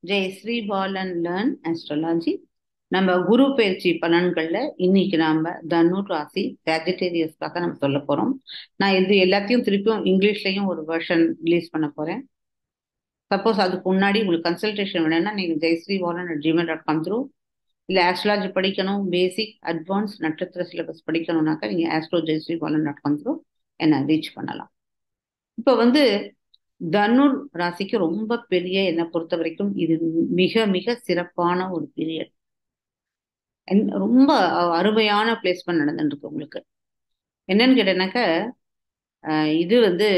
Jai Sri Bal and learn astrology நம்ம குரு பயிற்சி பலன்கள்ல இன்னைக்கு நாம தனுர் ராசி சாஜிடேரியஸ்க்காக நம்ம சொல்ல போறோம் நான் இது எல்லாத்தையும் திருப்பியும் இங்கிலீஷ்லயும் ஒரு வெர்ஷன் ரிலீஸ் பண்ண போறேன் சப்போஸ் அதுக்கு முன்னாடி உங்களுக்கு கன்சல்டேஷன் வேணும்னா நீங்க Jayasri Balan at Gmail dot com through இல்லை ஆஸ்ட்ராலஜி படிக்கணும் பேசிக் அட்வான்ஸ் நட்சத்திர சிலபஸ் படிக்கணும்னாக்கா நீங்க astro Jayasri Balan dot com through என்ன ரீச் பண்ணலாம் இப்போ வந்து தனுர் ராசிக்கு ரொம்ப பெரிய என்னை பொறுத்த வரைக்கும் இது மிக மிக சிறப்பான ஒரு பீரியட் ரொம்ப அருமையான பிளேஸ்மெண்ட் நடந்துருக்கு உங்களுக்கு என்னன்னு கேட்டேனாக்க இது வந்து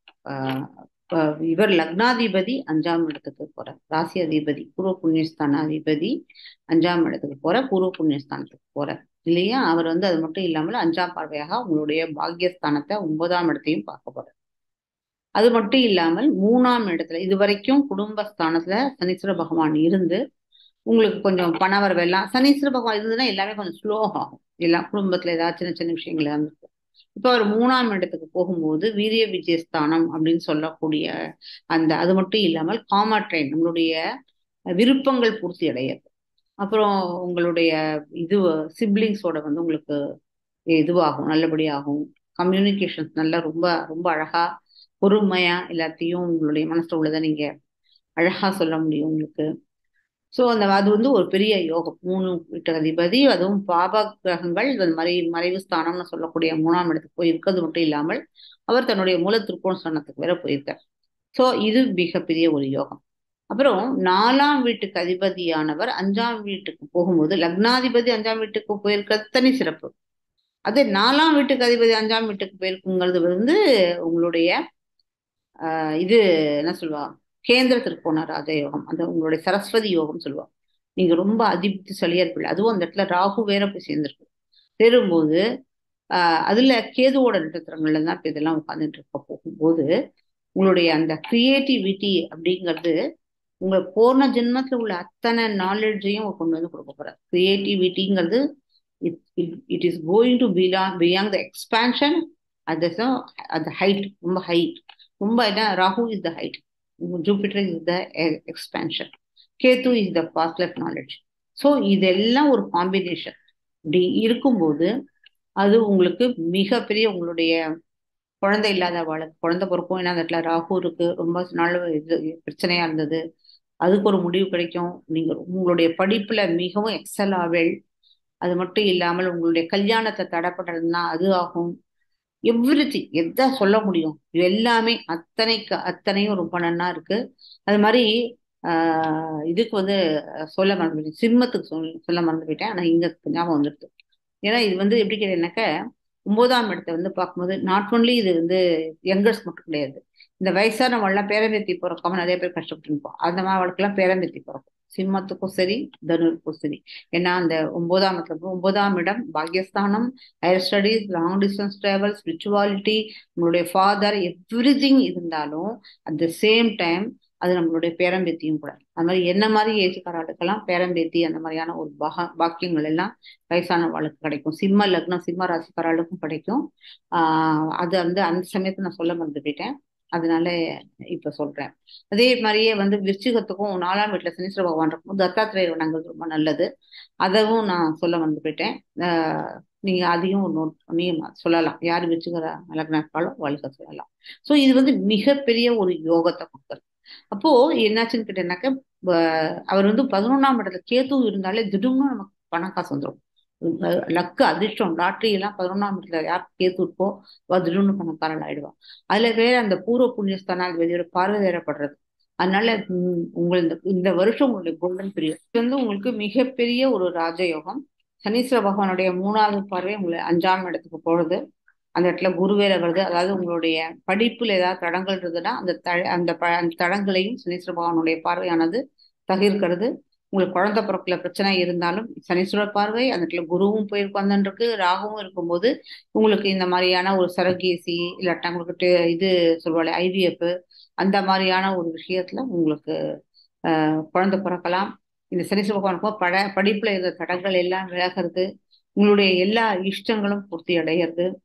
இவர் லக்னாதிபதி அஞ்சாம் இடத்துக்கு போற ராசி அதிபதி பூர்வ புண்ணியஸ்தான அதிபதி அஞ்சாம் இடத்துக்கு போற பூர்வ புண்ணியஸ்தானத்துக்கு போற இல்லையா அவர் வந்து அது மட்டும் இல்லாமல் அஞ்சாம் பார்வையாக உங்களுடைய பாக்கியஸ்தானத்தை ஒன்பதாம் இடத்தையும் பார்க்க போறார் அது மட்டும் இல்லாமல் மூணாம் இடத்துல இது வரைக்கும் குடும்பஸ்தானத்துல சனீஸ்வர பகவான் இருந்து உங்களுக்கு கொஞ்சம் பணவரவு எல்லாம் சனீஸ்வர பகவான் இருந்ததுன்னா எல்லாமே கொஞ்சம் ஸ்லோ ஆகும் எல்லாம் குடும்பத்துல ஏதாவது சின்ன சின்ன விஷயங்கள் இருந்துருக்கு இப்போ அவர் மூணாம் இடத்துக்கு போகும்போது வீரிய விஜயஸ்தானம் அப்படின்னு சொல்லக்கூடிய அந்த அது மட்டும் இல்லாமல் காமா ட்ரெயின் நம்மளுடைய விருப்பங்கள் பூர்த்தி அடையாது அப்புறம் உங்களுடைய இது சிப்ளிங்ஸோட வந்து உங்களுக்கு இதுவாகும் நல்லபடியாகும் கம்யூனிகேஷன்ஸ் நல்லா ரொம்ப ரொம்ப அழகா பொறுமையா எல்லாத்தையும் உங்களுடைய மனசுல உள்ளதை நீங்க அழகா சொல்ல முடியும் உங்களுக்கு ஸோ அந்த அது வந்து ஒரு பெரிய யோகம் மூணு வீட்டு அதிபதி அதுவும் பாப கிரகங்கள் மறை மறைவு ஸ்தானம்னு சொல்லக்கூடிய மூணாம் இடத்துக்கு போய் இருக்கிறது மட்டும் இல்லாமல் அவர் தன்னுடைய மூல திருக்கோண ஸ்தானத்துக்கு வேற போயிருக்கார் ஸோ இது மிகப்பெரிய ஒரு யோகம் அப்புறம் நாலாம் வீட்டுக்கு அதிபதியானவர் அஞ்சாம் வீட்டுக்கு போகும்போது லக்னாதிபதி அஞ்சாம் வீட்டுக்கு போயிருக்கிறது தனி சிறப்பு அது நாலாம் வீட்டுக்கு அதிபதி அஞ்சாம் வீட்டுக்கு போயிருக்குங்கிறது வந்து உங்களுடைய இது என்ன சொல்லுவா கேந்திர திருக்கோண ராஜயோகம் அந்த உங்களுடைய சரஸ்வதி யோகம் சொல்லுவாங்க நீங்க ரொம்ப அதிபுத்திசாலியா இருப்பீங்க அதுவும் அந்த இடத்துல ராகு வேற போய் சேர்ந்திருக்கு சேரும்போது ஆஹ் அதுல கேதுவோட நட்சத்திரங்கள்ல தான் இப்ப இதெல்லாம் உட்காந்துட்டு இருக்க போகும்போது உங்களுடைய அந்த கிரியேட்டிவிட்டி அப்படிங்கிறது உங்க போன ஜென்மத்துல உள்ள அத்தனை நாலேஜையும் கொண்டு வந்து கொடுக்க போறாரு கிரியேட்டிவிட்டிங்கிறது it is going to belong beyond the expansion at the height ரொம்ப ஹைட் ரொம்ப என்ன Rahu is the height Jupiter is the expansion Ketu is the past life knowledge so இதெல்லாம் ஒரு காம்பினேஷன் இப்படி இருக்கும்போது அது உங்களுக்கு மிகப்பெரிய உங்களுடைய குழந்தை இல்லாத வாழ்க்கை குழந்தை பிறக்கும் ஏன்னா அந்த இடத்துல ராகு இருக்கு ரொம்ப நாள் இது பிரச்சனையா இருந்தது அதுக்கு ஒரு முடிவு கிடைக்கும் நீங்க உங்களுடைய படிப்புல மிகவும் எக்ஸல் ஆவல் அது மட்டும் இல்லாமல் உங்களுடைய கல்யாணத்தை தடைப்பட்டதுன்னா அது ஆகும் எவ்ரி திங் எதா சொல்ல முடியும் இது எல்லாமே அத்தனைக்கு அத்தனையும் ரொம்ப நன்னா இருக்கு அது மாதிரி ஆஹ் இதுக்கு வந்து சொல்ல மறந்து சிம்மத்துக்கு சொல் சொல்ல மறந்து போயிட்டேன் ஆனா இங்க ஞாபகம் வந்துடுது ஏன்னா இது வந்து எப்படி கேட்டீங்கன்னாக்க ஒன்பதாம் இடத்தை வந்து பார்க்கும்போது நாட் ஒன்லி இது வந்து யங்கர்ஸ் மட்டும் கிடையாது இந்த வயசானவங்களாம் பேரம்பேத்தி பிறக்காம நிறைய பேர் கஷ்டப்பட்டு இருப்போம் அந்த மாதிரி அவளுக்கெல்லாம் பேரம்பேத்தி பிறக்கும் சிம்மத்துக்கும் சரி தனுருக்கும் சரி ஏன்னா அந்த ஒன்பதாம் இடத்துல ஒன்பதாம் இடம் பாகியஸ்தானம் higher studies long distance travel spirituality உங்களுடைய ஃபாதர் எவ்ரி திங் இருந்தாலும் அட் த சேம் டைம் அது நம்மளுடைய பேரம்பேத்தியும் கூட அது மாதிரி என்ன மாதிரி ஏஜுக்காரர்களுக்கெல்லாம் பேரம்பேத்தி அந்த மாதிரியான ஒரு பாக பாக்கியங்கள் எல்லாம் வயசானவாளுக்கு கிடைக்கும் சிம்ம லக்னம் சிம்ம ராசிக்காரர்களுக்கும் கிடைக்கும் ஆஹ் அது வந்து அந்த சமயத்தை நான் சொல்ல மறந்து போயிட்டேன் அதனால இப்ப சொல்றேன் அதே மாதிரியே வந்து விருச்சிகத்துக்கும் நாலாம் வீட்டுல சனீஸ்வர பகவான் இருக்கும் தத்தாத்திரேய வணங்குறது ரொம்ப நல்லது அதவும் நான் சொல்ல வந்து போயிட்டேன் ஆஹ் நீங்க அதையும் நோட் பண்ணி சொல்லலாம் யார் விருச்சிக லக்னம் இருக்காலும் வாழ்க்கை சொல்லலாம் ஸோ இது வந்து மிகப்பெரிய ஒரு யோகத்தை கொடுக்குறது அப்போ என்னாச்சுன்னு கேட்டேன்னாக்க அவர் வந்து பதினொன்றாம் இடத்துல கேத்து இருந்தாலே திடீர்னு நமக்கு பணம் காசு வந்துடும் லக்கு அதிர்ஷ்டம் லாட்ரி எல்லாம் பதினொன்றாம் இடத்துல யார் கேத்து இருக்கோ திடீர்னு பணக்காரன் ஆயிடுவா அதுல வேற அந்த பூர்வ புண்ணியஸ்தானாதிபதியோட பார்வை வேறப்படுறது அதனால உங்கள் இந்த இந்த வருஷம் உங்களுடைய கோல்டன் பீரியட் இது வந்து உங்களுக்கு மிகப்பெரிய ஒரு ராஜயோகம் சனீஸ்வர பகவானுடைய மூணாவது பார்வை உங்களை அஞ்சாம் இடத்துக்கு போறது அந்த இடத்துல குரு வேற வருது அதாவது உங்களுடைய படிப்புல ஏதாவது தடங்கள் இருந்ததுன்னா அந்த த அந்த ப அந்த தடங்களையும் சனீஸ்வர பகவானுடைய பார்வையானது தகிர்க்கிறது உங்களுக்கு குழந்தை பிறப்புல பிரச்சனை இருந்தாலும் சனீஸ்வர பார்வை அந்த இடத்துல குருவும் போய் உட்காந்துருக்கு ராகுவும் இருக்கும்போது உங்களுக்கு இந்த மாதிரியான ஒரு சரகேசி இல்லாட்டா உங்களுக்கு இது சொல்வாள் ஐவிஎஃப் அந்த மாதிரியான ஒரு விஷயத்துல உங்களுக்கு குழந்தை பிறக்கலாம் இந்த சனீஸ்வர பகவானுக்கும் பட படிப்புல இருந்த தடங்கள் எல்லாம் விலகிறது உங்களுடைய எல்லா இஷ்டங்களும் பூர்த்தி அடைகிறது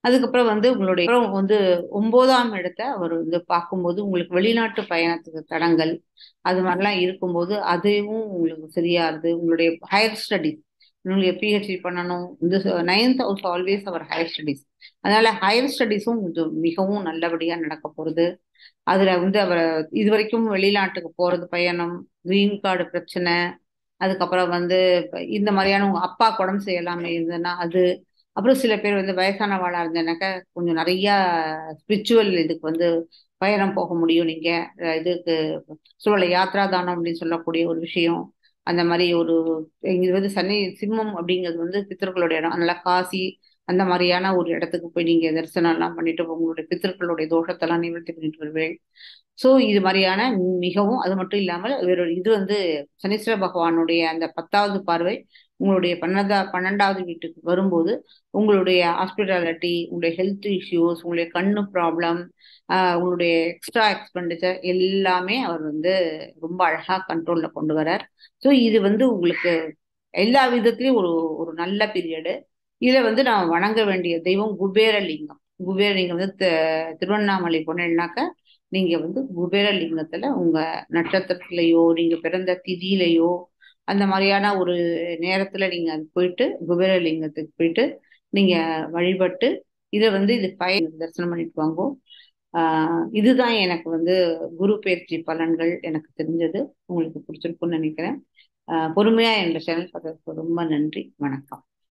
அதுக்கப்புறம் வந்து உங்களுடைய அப்புறம் வந்து ஒன்பதாம் இடத்த அவர் வந்து பார்க்கும்போது உங்களுக்கு வெளிநாட்டு பயணத்துக்கு தடங்கள் அது மாதிரிலாம் இருக்கும்போது அதுவும் உங்களுக்கு சரியாருது உங்களுடைய ஹையர் ஸ்டடிஸ் உங்களுடைய பிஹெச்டி பண்ணணும் இந்த நைன்த் ஹவுஸ் ஆல்வேஸ் அவர் ஹையர் ஸ்டடிஸ் அதனால ஹையர் ஸ்டடிஸும் இது மிகவும் நல்லபடியா நடக்க போகுது அதுல வந்து அவர் இது வரைக்கும் வெளிநாட்டுக்கு போறது பயணம் கிரீன் கார்டு பிரச்சனை அதுக்கப்புறம் வந்து இந்த மாதிரியான உங்க அப்பா உடம்பு செய்யலாமே இருந்ததுன்னா அது அப்புறம் சில பேர் வந்து வயசானவாளா இருந்தேனாக்கா கொஞ்சம் நிறைய ஸ்பிரிச்சுவல் இதுக்கு வந்து பயணம் போக முடியும் நீங்க அஹ் இதுக்கு சொல்லலை யாத்ரா தானம் அப்படின்னு சொல்லக்கூடிய ஒரு விஷயம் அந்த மாதிரி ஒரு இது வந்து சனி சிம்மம் அப்படிங்கிறது வந்து பித்தர்களுடைய இடம் அதனால காசி அந்த மாதிரியான ஒரு இடத்துக்கு போய் நீங்க தரிசனம் எல்லாம் பண்ணிட்டு உங்களுடைய பித்தர்களுடைய தோஷத்தெல்லாம் நிவர்த்தி பண்ணிட்டு வருவேன் ஸோ இது மாதிரியான மிகவும் அது மட்டும் இல்லாமல் இவரோட இது வந்து சனீஸ்வர பகவானுடைய அந்த பத்தாவது பார்வை உங்களுடைய பன்னெண்டா பன்னெண்டாவது வீட்டுக்கு வரும்போது உங்களுடைய ஹாஸ்பிட்டாலிட்டி உங்களுடைய ஹெல்த் இஷ்யூஸ் உங்களுடைய கண்ணு ப்ராப்ளம் உங்களுடைய எக்ஸ்ட்ரா எக்ஸ்பெண்டிச்சர் எல்லாமே அவர் வந்து ரொம்ப அழகா கண்ட்ரோல்ல கொண்டு வரார் ஸோ இது வந்து உங்களுக்கு எல்லா விதத்திலையும் ஒரு ஒரு நல்ல பீரியடு இதுல வந்து நான் வணங்க வேண்டிய தெய்வம் குபேரலிங்கம் குபேரலிங்கம் வந்து தி- திருவண்ணாமலை போனேன்னாக்க நீங்க வந்து குபேரலிங்கத்துல உங்க நட்சத்திரத்திலேயோ நீங்க பிறந்த திதியிலையோ அந்த மாதிரியான ஒரு நேரத்துல நீங்க அது போயிட்டு குபேரலிங்கத்துக்கு போயிட்டு நீங்க வழிபட்டு இதை வந்து இது பயன் தரிசனம் பண்ணிட்டு வாங்கோ ஆஹ் இதுதான் எனக்கு வந்து குரு பயிற்சி பலன்கள் எனக்கு தெரிஞ்சது உங்களுக்கு பிடிச்சிருக்கும்னு நினைக்கிறேன் ஆஹ் பொறுமையா எங்க சேனல் பார்த்ததுக்கு ரொம்ப நன்றி வணக்கம்